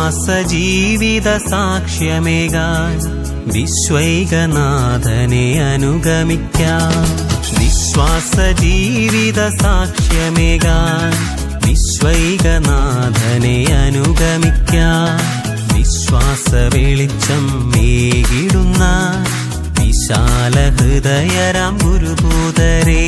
വിശ്വാസ ജീവിത സാക്ഷ്യമേകാൻ വിശ്വൈകനാഥനെ അനുഗമിക്കാം വിശ്വാസ ജീവിത സാക്ഷ്യമേകാൻ വിശ്വൈകനാഥനെ അനുഗമിക്കാം വിശ്വാസ വെളിച്ചം മേകിടുന്ന വിശാല ഹൃദയരാം ഗുരുഭൂതരേ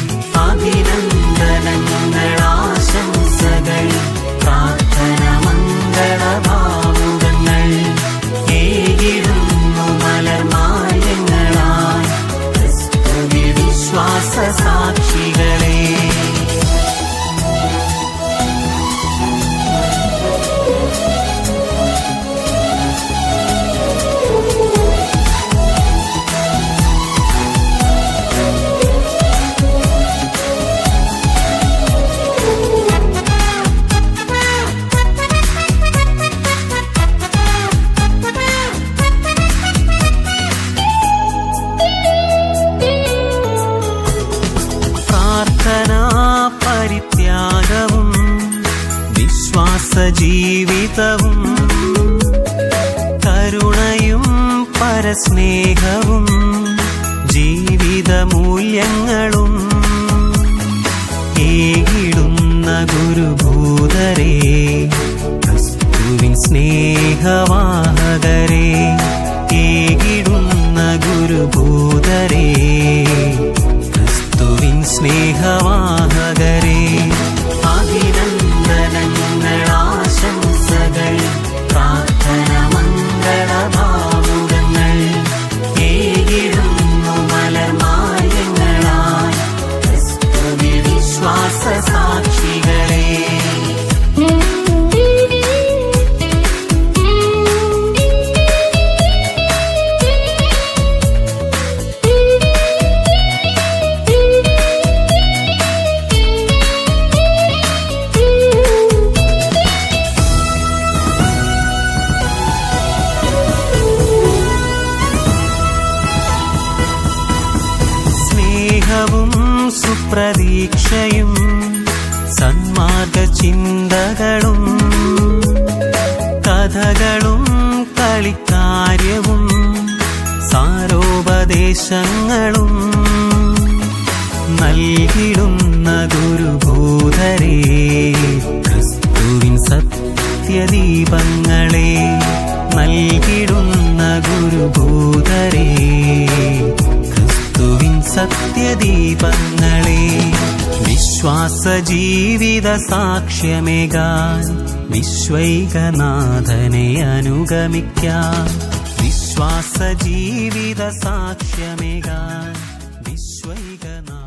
അഭിനന്ദനങ്ങൾ ആശംസകൾ പ്രാർത്ഥന മംഗളഭാവുകങ്ങൾ ഏകിടുന്നു മലർമാല്യങ്ങളാൽ ക്രിസ്തുവിൽ വിശ്വാസ സാക്ഷികളെ പ്രാർത്ഥനാ പരിത്യാഗവും വിശ്വാസ ജീവിതവും കരുണയും പരസ്നേഹവും ജീവിത മൂല്യങ്ങളും ഏകിടുന്ന ഗുരുഭൂതരേ ക്രിസ്തുവിൻ സ്നേഹവാഹകരേ ഏകിടുന്ന ഗുരുഭൂതരേ ക്രിസ്തുവിൻ സ്നേഹവാഹകരേ അഭിനന്ദനങ്ങൾ ആശംസകൾ പ്രാർത്ഥന മംഗളഭാവുകങ്ങൾ ഏകിടുന്നു മലർമാല്യങ്ങളാൽ ക്രിസ്തുവിൽ വിശ്വാസ സാക്ഷികളെ സ്നേഹവും സുപ്രതീക്ഷയും സന്മാർഗ ചിന്തകളും കഥകളും കളിക്കാര്യവും സാരോപദേശങ്ങളും നൽകിടുന്ന ഗുരുഭൂതരേ ക്രിസ്തുവിൻ സത്യദീപങ്ങളെ നൽകിടുന്ന ഗുരുഭൂതരേ ക്രിസ്തുവിൻ സത്യദീപങ്ങളെ വിശ്വാസ ജീവിത സാക്ഷ്യമേകാൻ വിശ്വൈകനാഥനെ അനുഗമിക്കാം വിശ്വാസ ജീവിത സാക്ഷ്യമേകാൻ വിശ്വൈകനാഥ